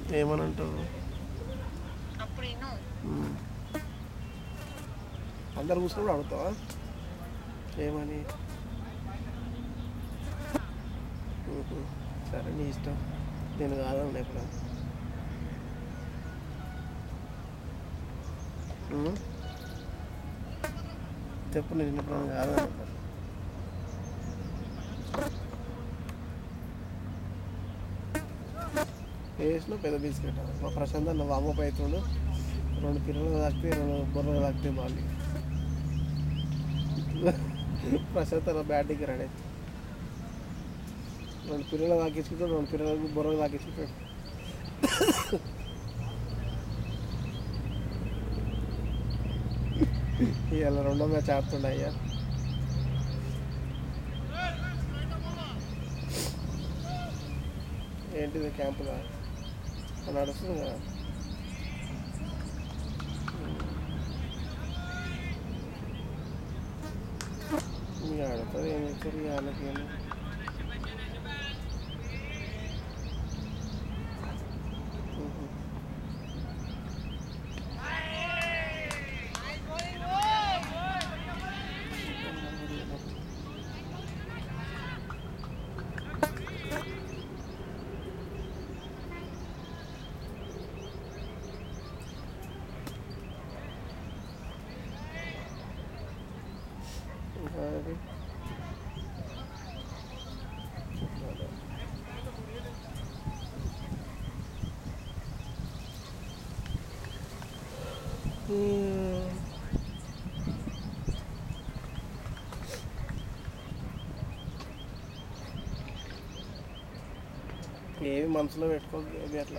ఏమని అంటావు అప్పుడు నేను ఉమ్. అందరు కూర్చున్నప్పుడు అడుగుతావా ఏమని ఉహు. సరే నీ ఇష్టం నేను కాదన్నా ఎప్పుడు ఉమ్. చెప్పు నేను ఇప్పుడు కాదన్నా వేసిన పెద్ద బిస్కెట్ మా ప్రశాంత్ అన్న వామప్ అవుతుండు రెండు పిల్లలు తాకితే రెండు బుర్రలు తాకితే మళ్ళీ ప్రశాంత్ అన్న బ్యాటింగ్ రెడీ రెండు పిల్లలు తాకించుకుంటాడు రెండు పిల్లలకు బుర్రలు తాకించుకుంటాడు ఇవాళ రెండో మ్యాచ్ ఆడుతుండే అయ్యా ఏంటిది క్యాంపులో నడుస్తుంది కదా ఇక ఆడుతుంది ఏం చేస్తారు ఇక వాళ్ళకి ఏమి మ్మ్. ఇంకా అది మ్మ్. ఏమి మనసులో పెట్టుకోదు ఏమి అట్లా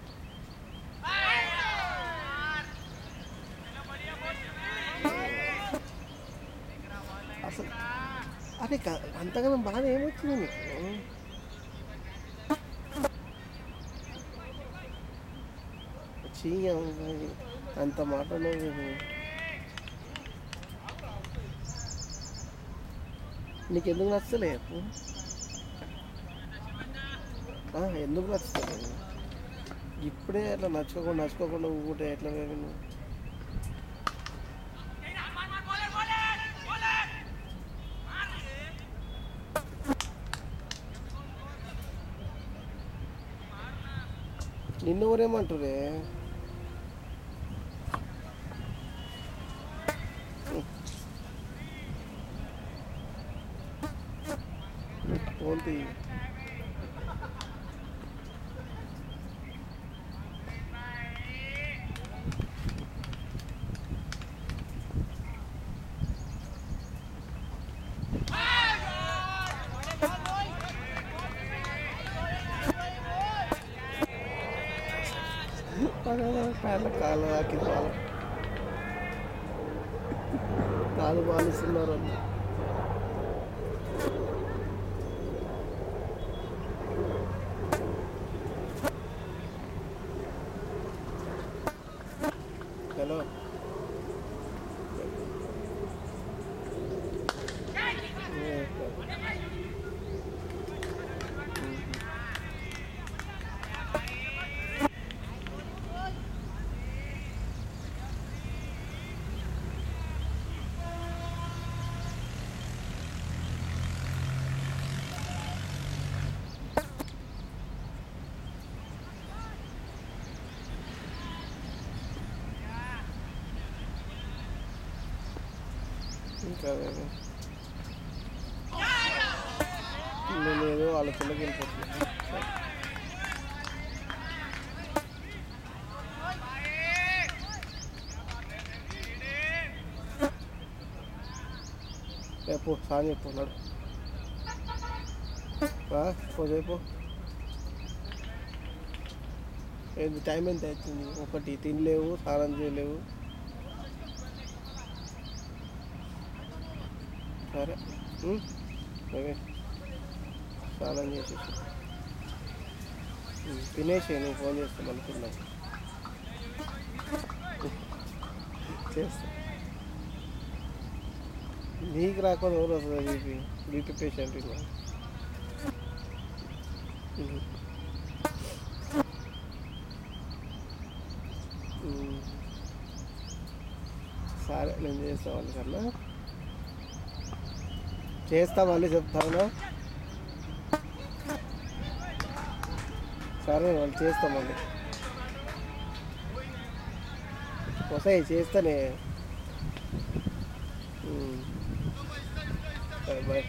అసలు అరే క- అంతగానం బాధ ఏమొచ్చింది నీకు చీయ అంత మాట నువ్వు నీకు ఎందుకు నచ్చలే చెప్పు ఆ, ఎందుకు నచ్చుతుంది ఇప్పుడే అట్లా నచ్చుకోకుండా నచ్చుకోకుండా ఊటే ఎట్లా వేవి నువ్వు నిన్ను ఊరేమంటురే ఫోన్ తీ కాళ్ళ కాళ్ళు తాకింది వాళ్ళు కాలు పాలిస్తున్నారు వాళ్ళు హలో ఇంకా అదే. నేను ఏదో ఆలోచనలోకి వెళ్ళిపోతున్నాను రేపు సాయం చెప్పు నడు రా, పో రేపు ఏంది టైం ఎంత అవుతుంది ఒకటి తినలేవు స్నానం చేయలేవు సరే ఉం? ఓకే స్నానం చేసేసి ఉం, తినేసి నువ్వు ఫోన్ చేస్తాను అనుకున్నా చేస్తా నీకు రాకుండా ఎవరు వస్తుంది బీపీ బీపీ పేషెంట్ ఇంకా ఉం. నేను చేస్తా వాళ్ళు సరేనా చేస్తా మళ్ళీ చెప్తాను సరే వాళ్ళు చేస్తాం మళ్ళీ వస్తాయి చేస్తానే ఉమ్. సరే బాయ్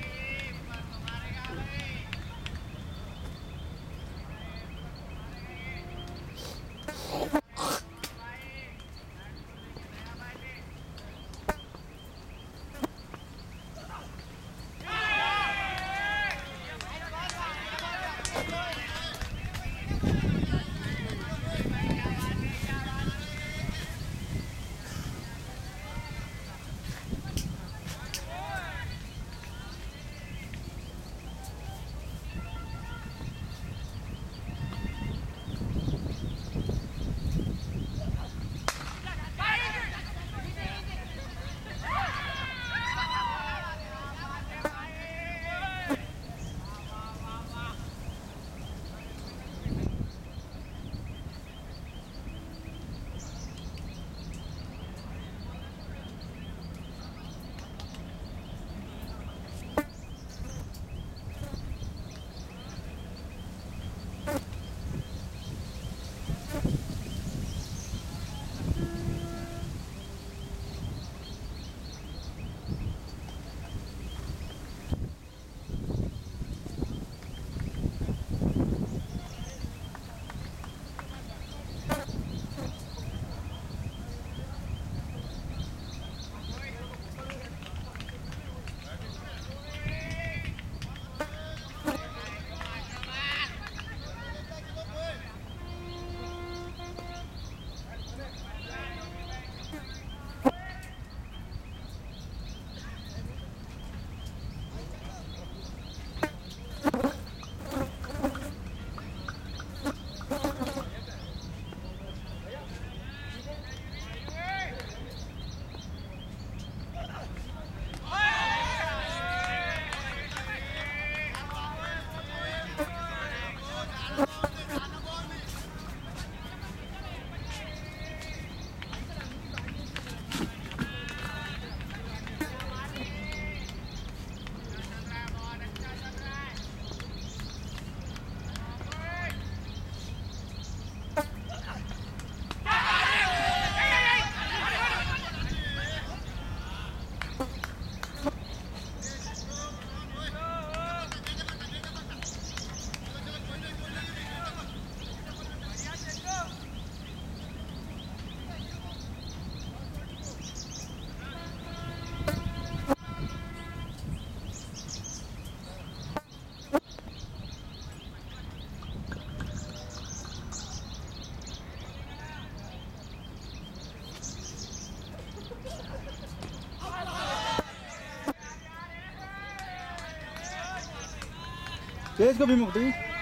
చేసుకో భీమ్ ఒకటి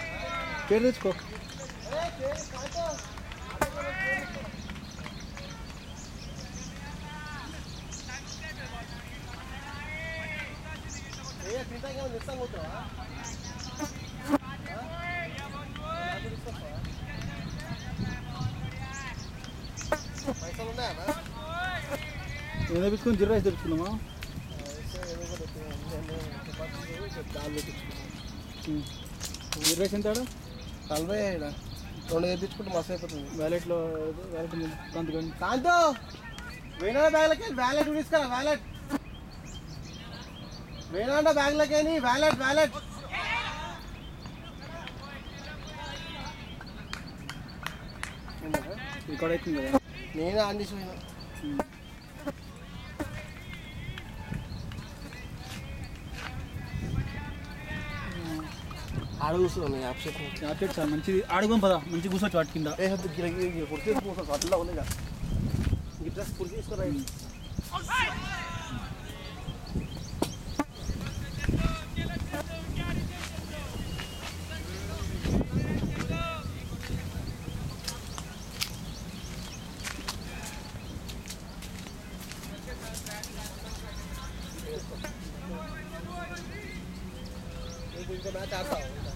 పేరు తెచ్చుకో పైసలు ఉన్నాయా ఏం తెప్పించుకొని జీరో రైస్ తెప్పించుకున్నామా జీరో రైస్ ఎంత ఆడ? నలభై ఈడ రెండు తెప్పించుకుంటే మస్తు అయిపోతుంది వ్యాలెట్లో వ్యాలెట్ కంతు కానీ కాంతో వేణా బ్యాగ్లకి వ్యాలెట్ తీసుకురా వ్యాలెట్ వేణాండ బ్యాగ్లకేని వ్యాలెట్ వ్యాలెట్ ఇక్కడ అవుతుంది కదా నేనే ఆన్ చేసి పోయినా ఉమ్. ఆడ కూర్చున్నాను యాప్ సెట్ చాక్లెట్ సార్ మంచిది ఆడుకోం పదా మంచి కూర్చోవచ్చు వాటి కింద ఏ హద్దు గిర గిర గిర కుర్చీ కూర్చో అట్లా ఉంది ఈ డ్రెస్ కుర్చీ తీసుకురా ఇంకా మ్యాచ్ ఆడతావు ఇంకా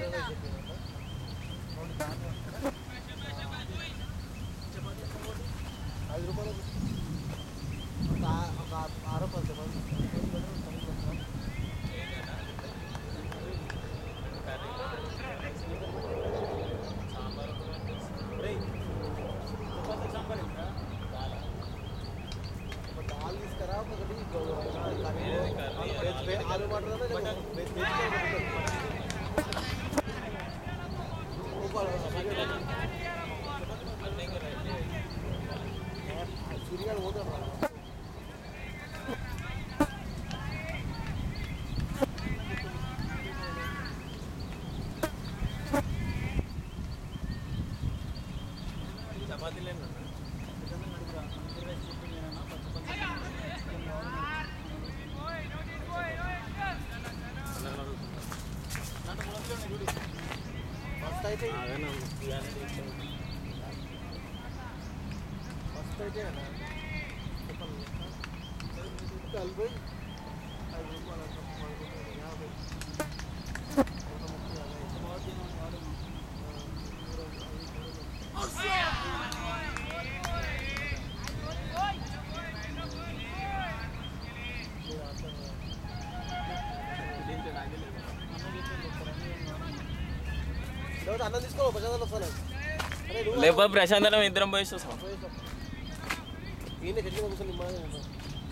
ఐదు రూపాయలు ఒక ఆ- ఒక ఆరు రూపాయలు చెప్పండి ఒక దాల్ తీసుకురా ఒకటి కర్రీ వెజ్ వెజ్ ఆలు మటర్ వెజ్ వెజ్ సూర్యగాడు పోతాడు రా. మస్తు అయితే మస్తు అయితే అన్న చెప్పండి కలిపి ఐదు రూపాయలు అంత పదకొండు, యాభై ఒక ముప్పై, యాభై. లేకపోతే అన్నం తీసుకో ప్రశాంతం వస్తాను అరే నువ్వు లేకపోతే ప్రశాంతరం ఇద్దరం పోయి చూస్తాం ఈయన చెట్టు కూర్చొని నిమ్మలంగా ఉంటాం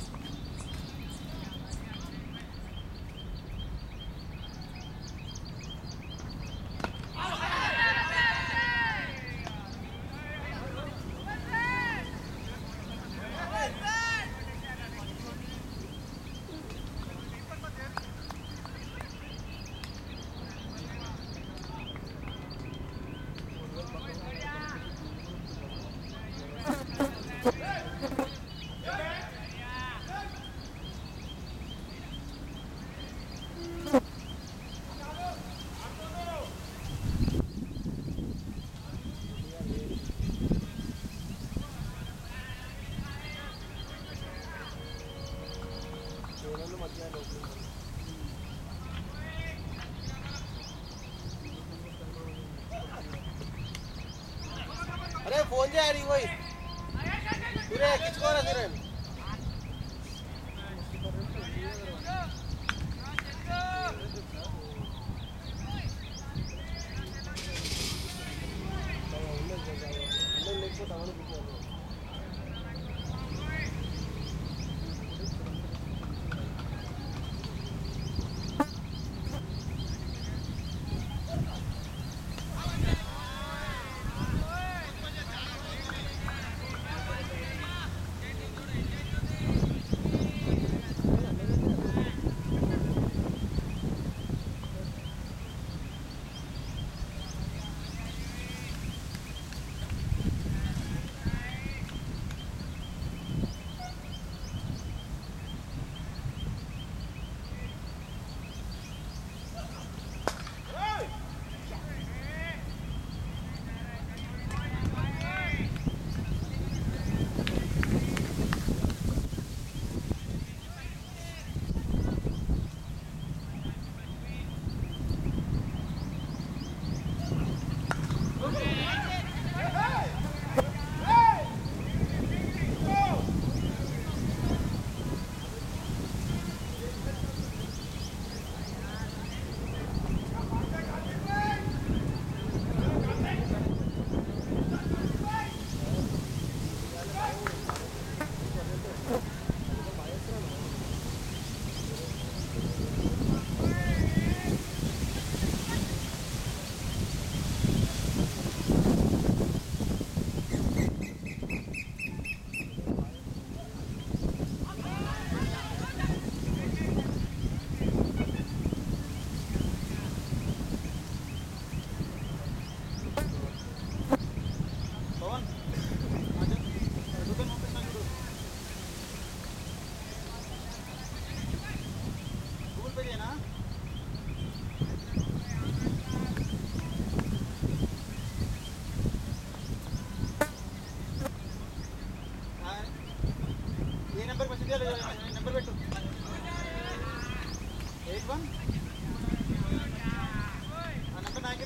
చూడండి మధ్యాహ్నం అరే ఫోన్ చేయాలి పోయి సూర్య ఎక్కించుకోరా సూర్య లేకపోతే అవన్నీ కూర్చోవాలి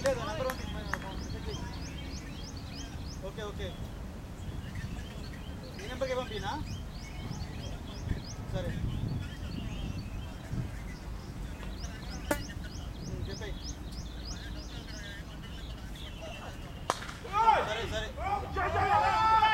లేదు నెంబర్ వన్ ఓకే ఓకే ఈ నెంబర్కి పంపినా సరే ఉమ్, చెప్పేయ్ సరే సరే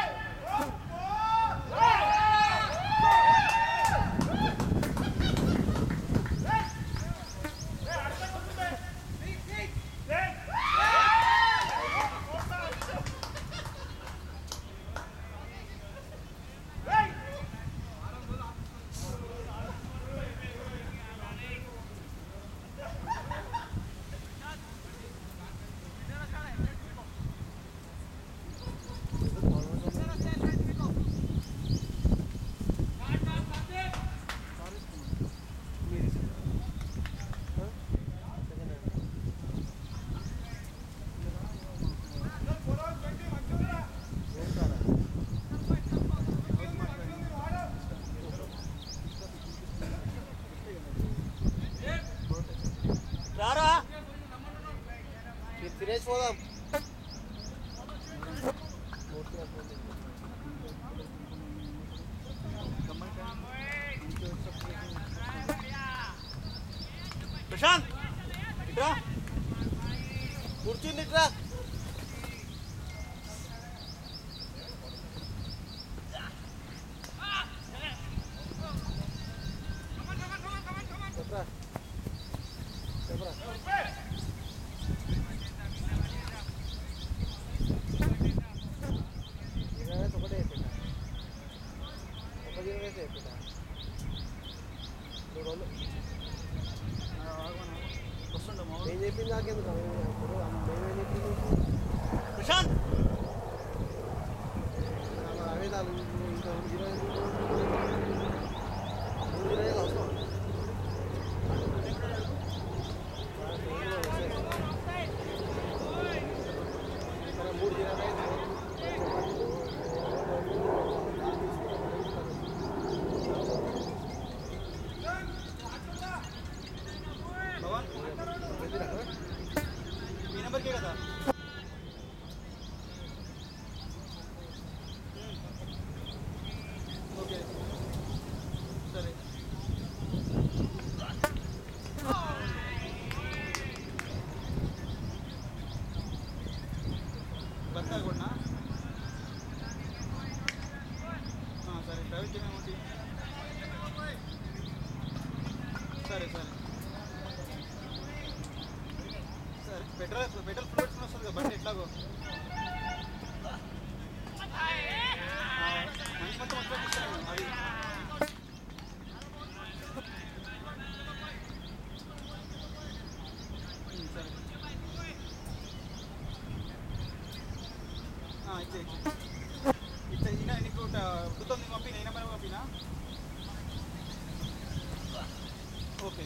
రారా తినేసి పోదాం ప్రశాంత్ ఇట్రా కూర్చుంది ఇట్రా చెప్పరా చెప్పరా ఇరవై ఒకటే అయిపోయిందా ఒకటి ఇరవై అయిపోయిందా మూడు రోజులు వస్తుండే మా నేను చెప్పింది నాకెందుకు ఇప్పుడు మేమేం చెప్పింది ప్రశాంత్ అవే నాలుగు ఇంకా ఇరవై మూడు ఇరవై అవసరం మూడు ఇరవై భవన్ ఈ నెంబర్కే కదా ఓకే సరే బత్తా కూడా సరే ప్రైవేట్ ఏమేమి సరే సరే సరే పెట్రోల్ పెట్రోల్ ఫుల్ పెట్టుకుని వస్తుంది కదా బండి ఎట్లాగో ఆ, మంచి మొత్తం మొత్తం ఇస్తాను అది ఉమ్, సరే ఆ, ఇచ్చే ఇచ్చే ఇచ్చే ఈయన నీకు గుర్తుంది పంపిన ఈ నెంబర్ పంపినా ఓకే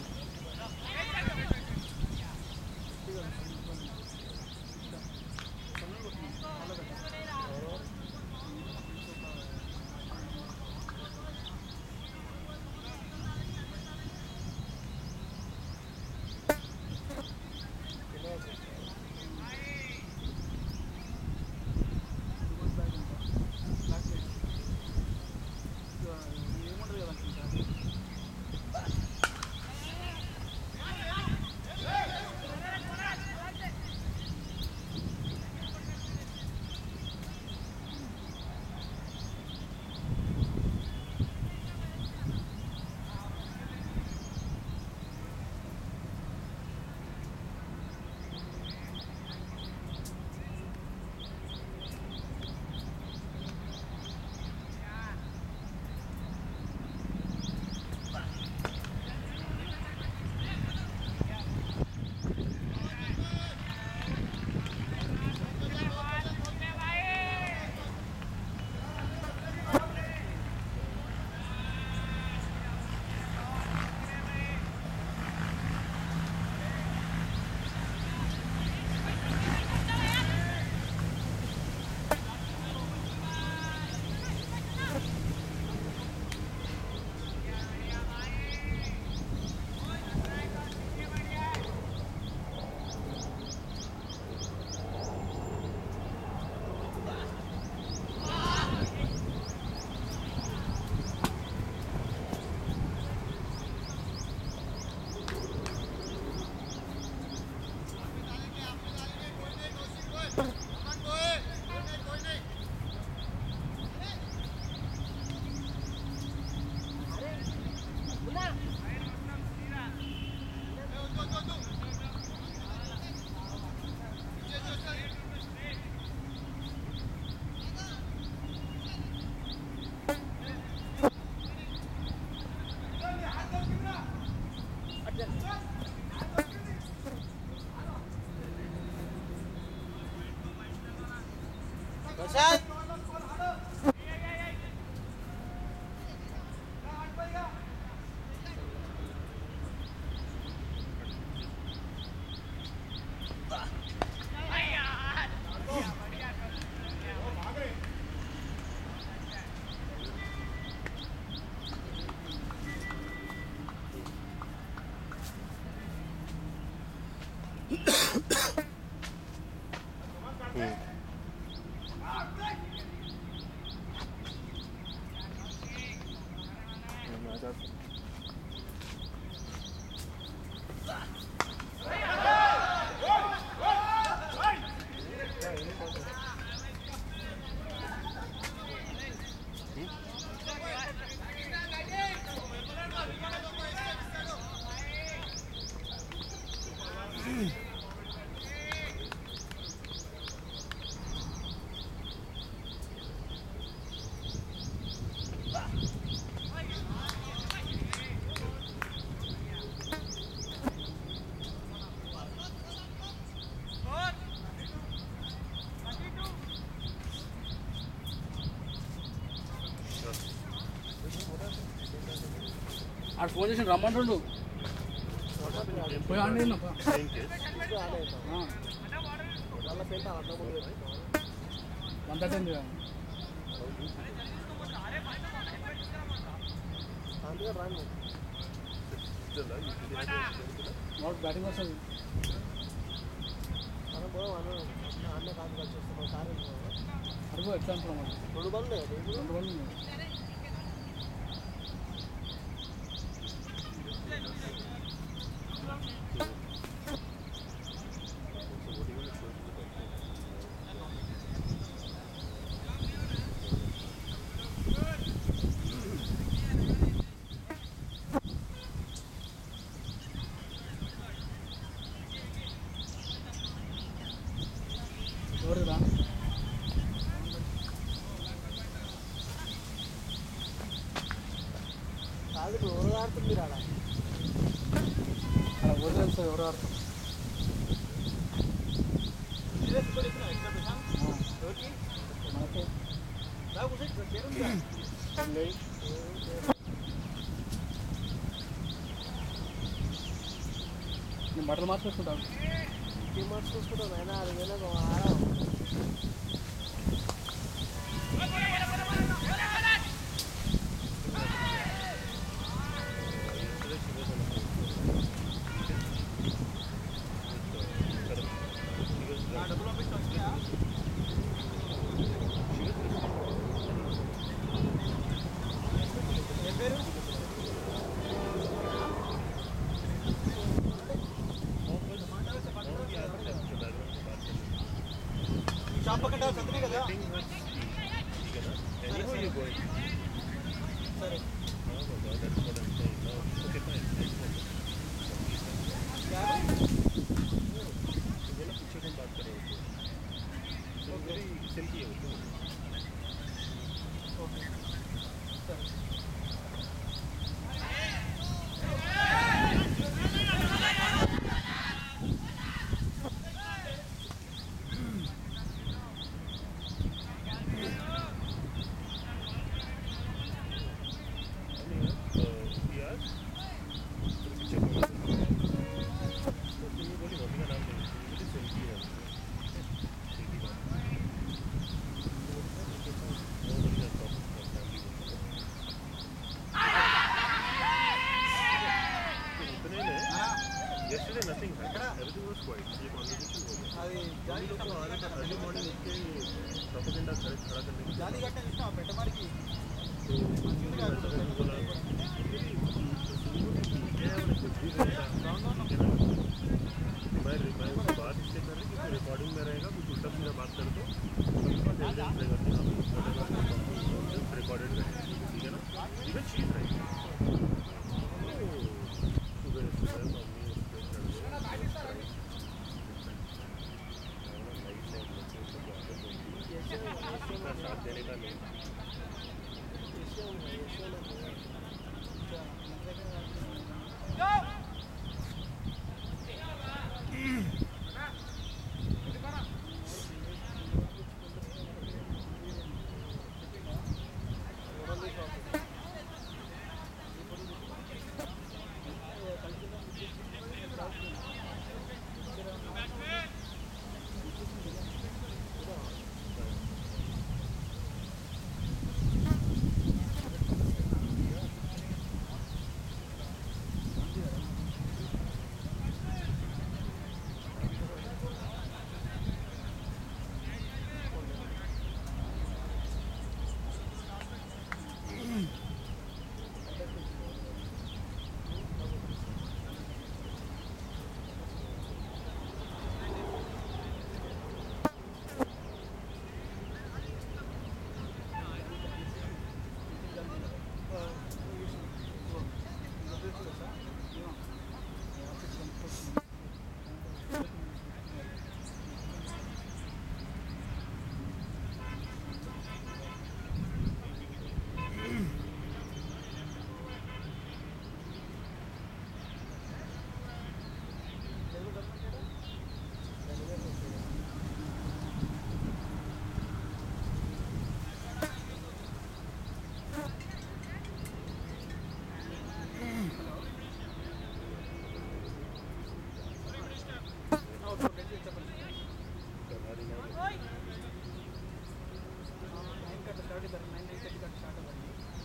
ఏముండదు కదా ఆడు ఫోన్ చేసి రమ్మంటుండు పోయి ఆడి వాళ్ళ పెంట అట్లా ముందు వన్ థర్టీ అందుకే రాను వాడు బ్యాటింగ్ వస్తుంది మనం పోదాం అన్న అన్న కాదు కలిసి వస్తాం కార్ అడుగు ఎట్లా అనుకున్నాం మరి రెండు బండ్లు రెండు రెండు రోజులు ఉన్నాయి. ఎవరు రా కాదు ఇప్పుడు ఎవరు ఆడుతుంది రాడా అలా ఊరు తెలుసు ఎవరు ఆడతారు మనకి నేను బట్టలు మార్చేసుకుంటాను టీం మార్క్స్ చూసుకుంటాం అయినా అది వేలకు ఆడ షాప్ పక్కన చదివి కదా Yesterday nothing happened. Everything was quiet. ये conversation हो गया. అది జాలి तो आज early morning उठ के propaganda खड़ा खड़ा करने की జాలి కట్టిన చూసినా పెట్టమాడికి तो मैंने बोला क्या है कुछ भी रहता ठीक है ना मैं मैं उससे बात इसलिए कर रही कि रिकॉर्डिंग में रहेगा कुछ उल्टा सीधा बात कर दो उसका एविडेंस रहेगा कि हाँ रिकॉर्डेड रहेगा ठीक है ना इवन चीज रहेगी सुबह सुबह मम्मी उसका साथ देने का नहीं నైన్ కట్ స్టార్ట్ అవుతారు nine nine thirty cut start అవుతారు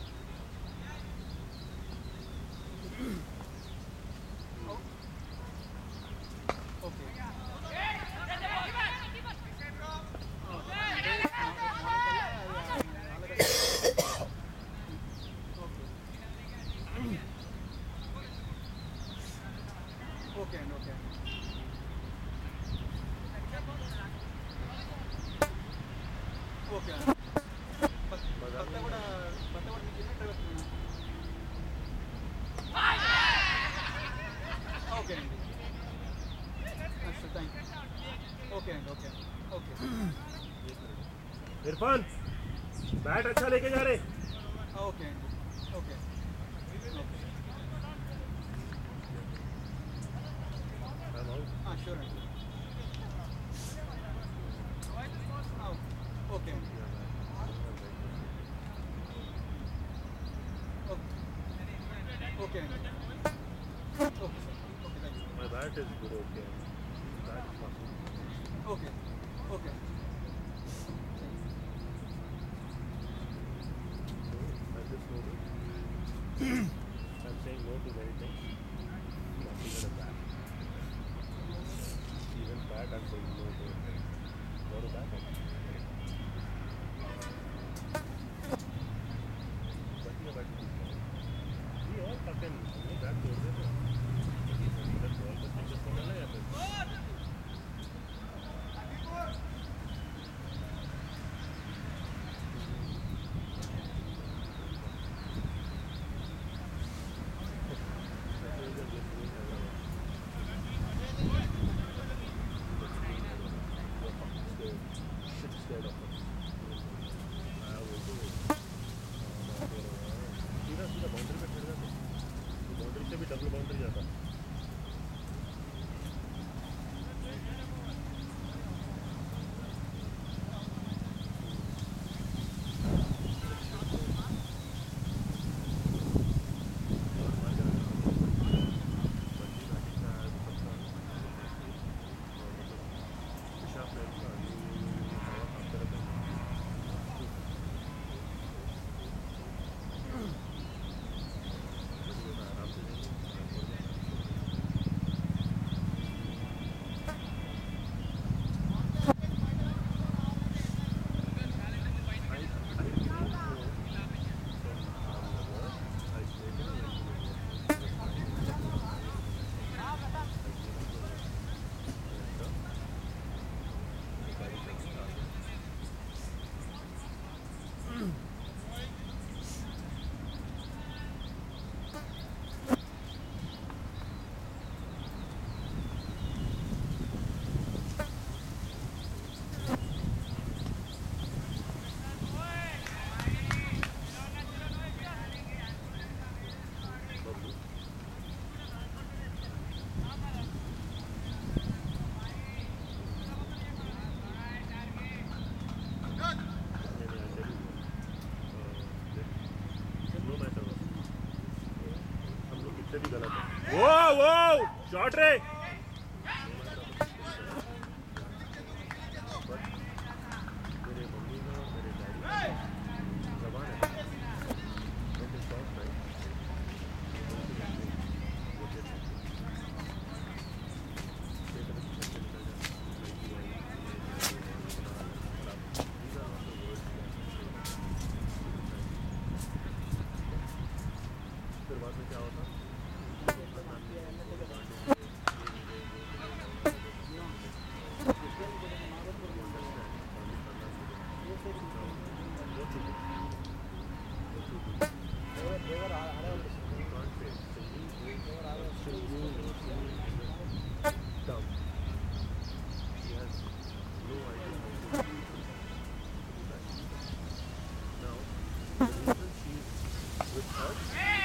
ఓకే ఓకే అండి ఓకే అండి ఓకే అండి బత్- బత్త కూడా బత్త కూడా మీకు ఎన్ని డ్రైవర్స్ ఓకే అండి అచ్చా థ్యాంక్ యూ ఓకే అండి ఓకే ఓకే इरफान बैट अच्छा लेके जा रहे ఓకే అండి ఓకే ఓకే షూర్ అండి ఆ, ఓకే అండి ఓకే ఓకే అండి okay sir okay thank you My bat is good, okay. Bat is awesome. Okay okay So, I just know this. I'm saying no to many things. Not even a bat. Even bat, I'm saying no to it. No to bat. But yeah, but we all fucking अपने bat तोड़ देते हैं. इधर ball को changes होने लगा या फिर सीधा सीधा बाउंड्री पे खड़े जाते बाउंड्री से भी डबल बाउंड्री जाता हम लोग कितने भी गलत है वो वो शॉट रे But मेरे मम्मी का और मेरे डैडी का जबान है When they talk, right, वो कहते हैं, "पेट में से निकल जाता है, लड़की आई, ये है, वो है, वो है, खराब." These are not the words that फिर बाद में क्या होता Dumb. He has no idea how to do that. Now, the reason she's with us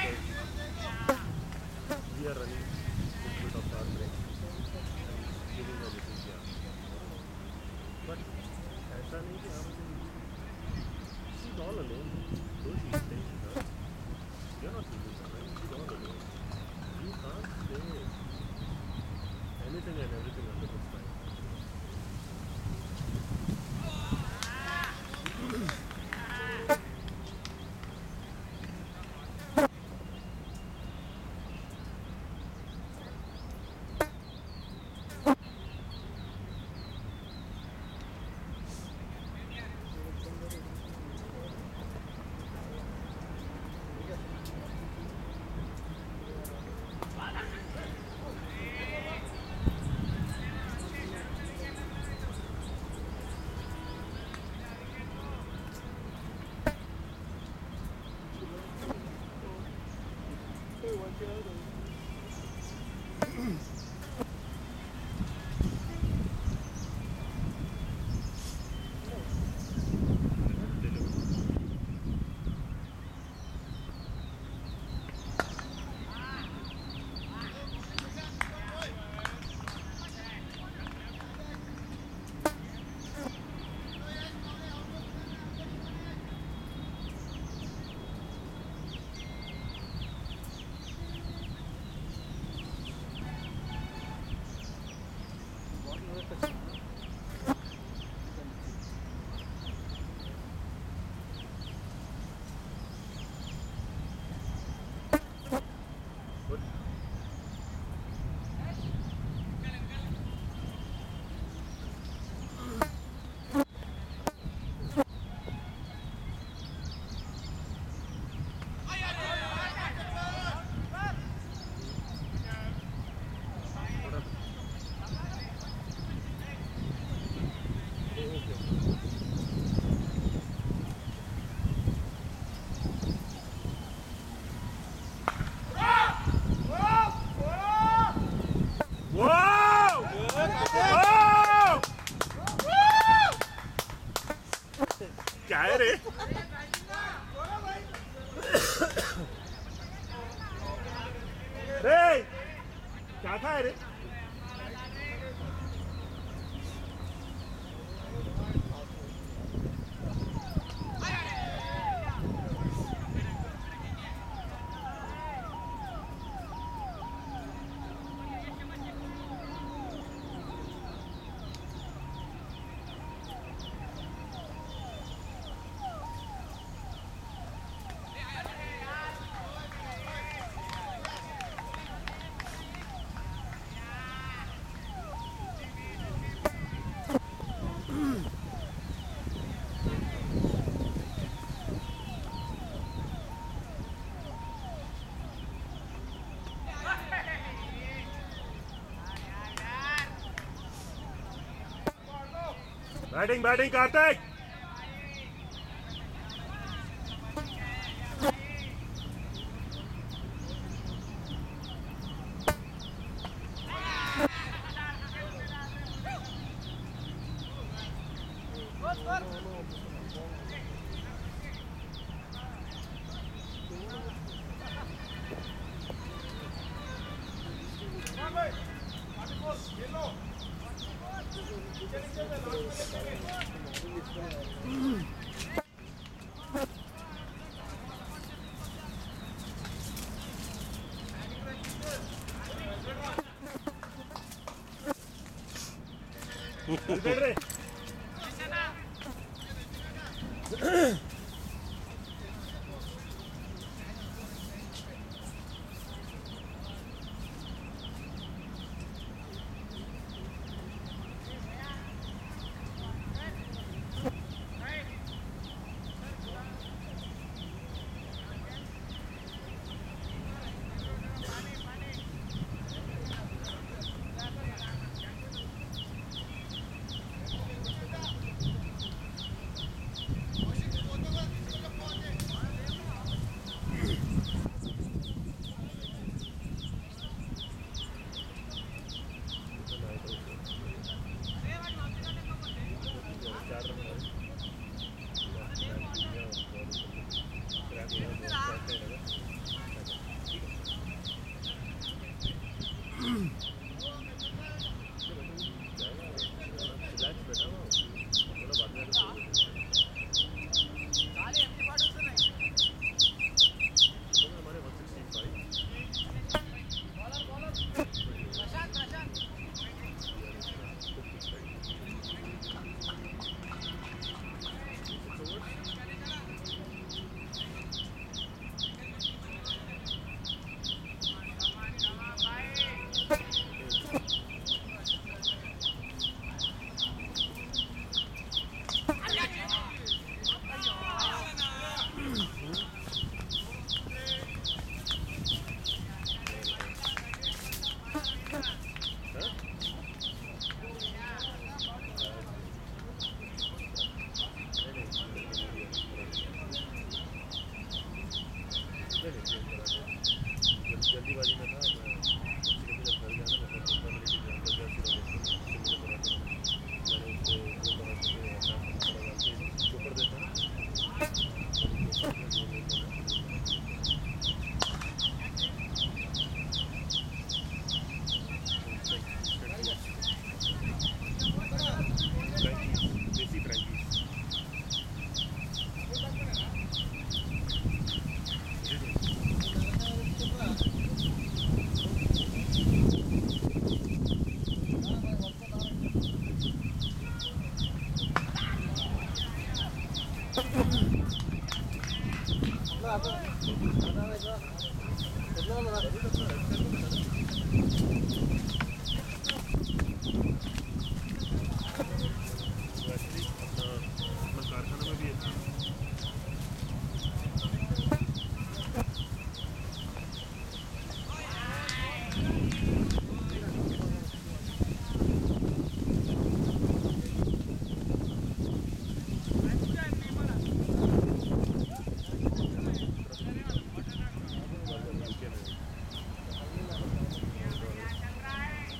because we are running little bit of our break and giving a little gap. But ऐसा नहीं कि हम she's all alone. Though she is staying with us, you're not thinking that, right? She's all alone. You can't say anything and everything under the sky. क्या है रे रे क्या था रे बैटिंग बैटिंग कार्तिक बैठ रे जल्दीबाजी में था मैं उसके लिए जब घर जाना मैं पंद्रह मिनट के अंदर जा मैंने उसको वो कहा कि मैं अपना थोड़ा के चोपर देता देसी फ्रैंकीज एक्चुअली अपना अपना कारखाना में भी है यूके में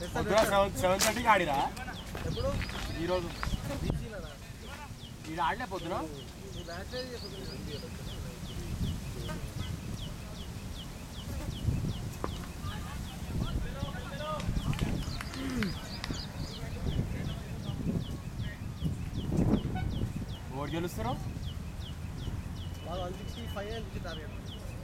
పొద్దున సెవెన్ సెవెన్ థర్టీకి ఆడిరా ఎప్పుడు ఈరోజు బీసీలోనా ఈడ ఆడలే పొద్దున ఈ మ్యాచ్ ఓడి గెలుస్తారు వాళ్ళు వన్ సిక్స్టీ ఫైవ్ నుంచి టార్గెట్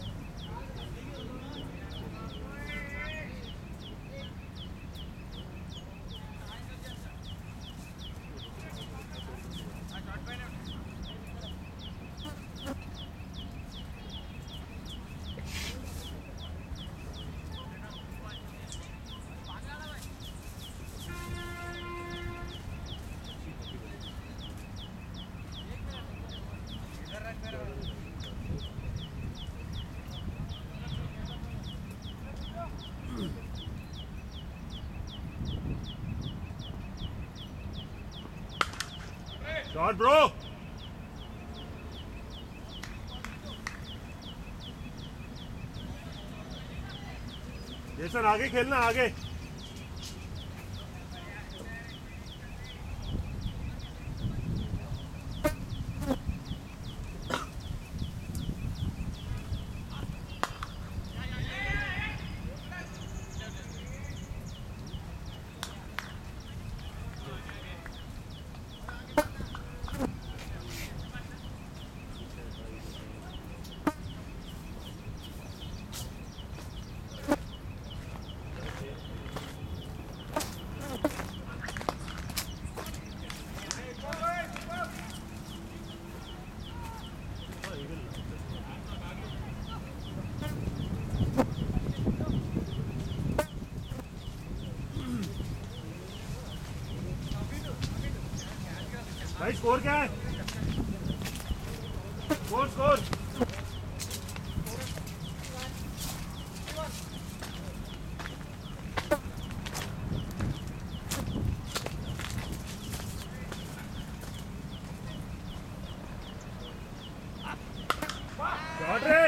शॉट ब्रो जैसन आगे खेलना आगे भाई स्कोर क्या है स्कोर स्कोर शॉट रे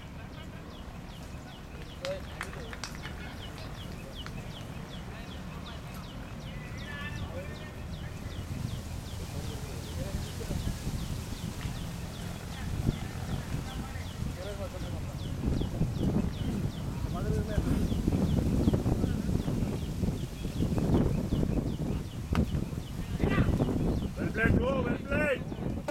Well played, bro. Well played.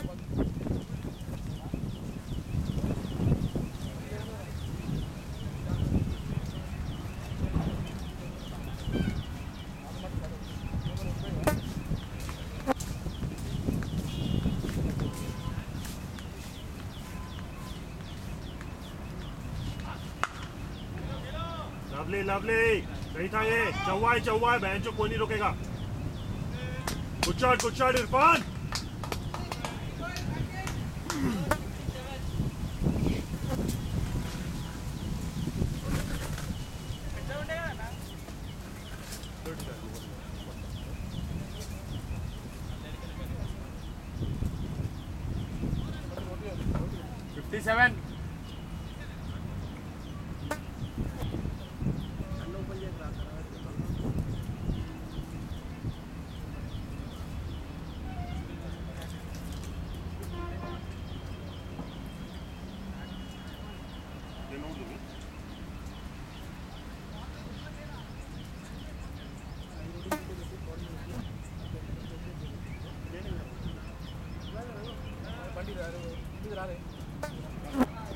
Lovely lovely सही था ये चौवा है चौवा है बहन चो कोई नहीं रोकेगा good shot good shot Irfan fifty seven అన్న ఓపెన్ చేయక బండి రారే ఇది రారే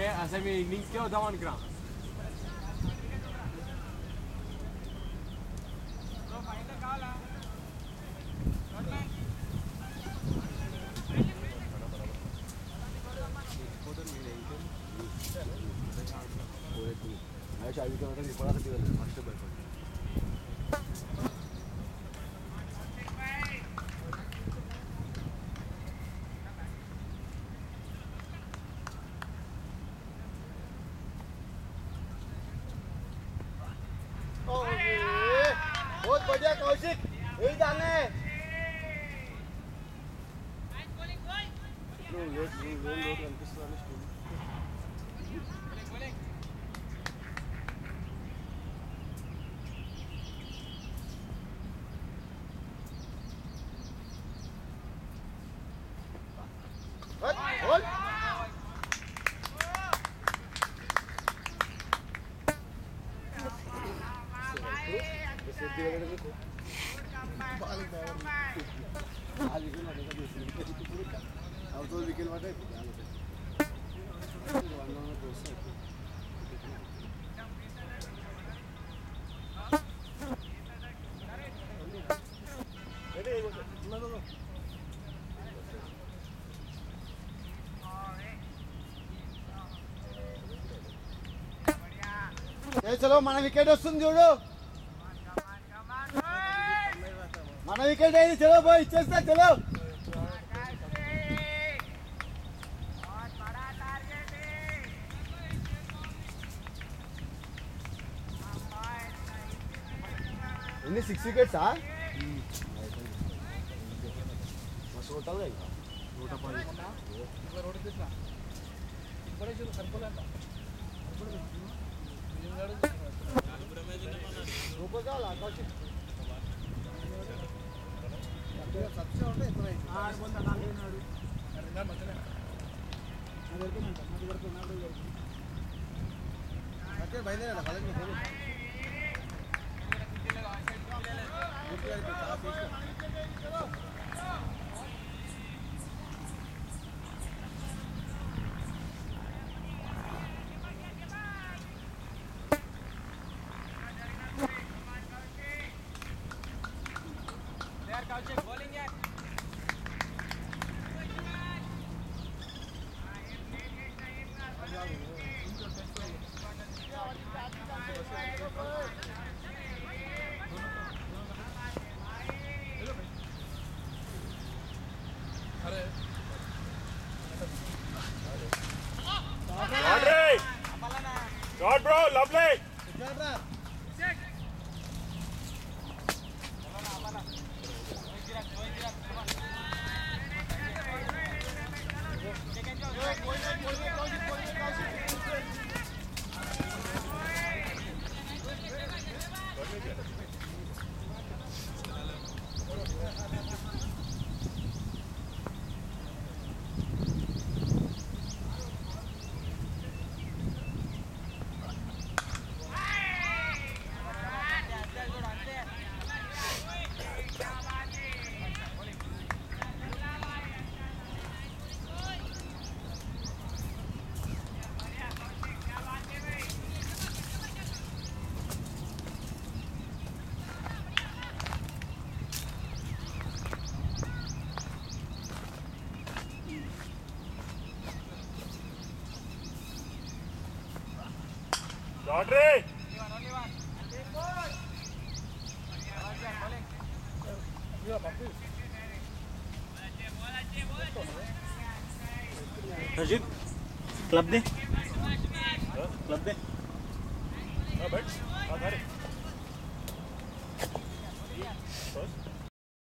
असं मी इनिंग्स केव्हा होता म्हणा बहुत बढ़िया कौशिक यही जाना है हट, बोल। ఏ చలో మన వికెట్ వస్తుంది చూడు మన వికెట్ అయింది చలో పోయి ఇచ్చేస్తా చలో ఎన్ని సిక్స్ వికెట్సా మస్తు కొట్టాలి కదా నూట పది రూపాయి కావాలా కౌశిక్ బయలుదేరా college Andre! Shot bro, lovely! Andre! Rajit club दे क्लब दे हाँ बैठ हाँ धारे First.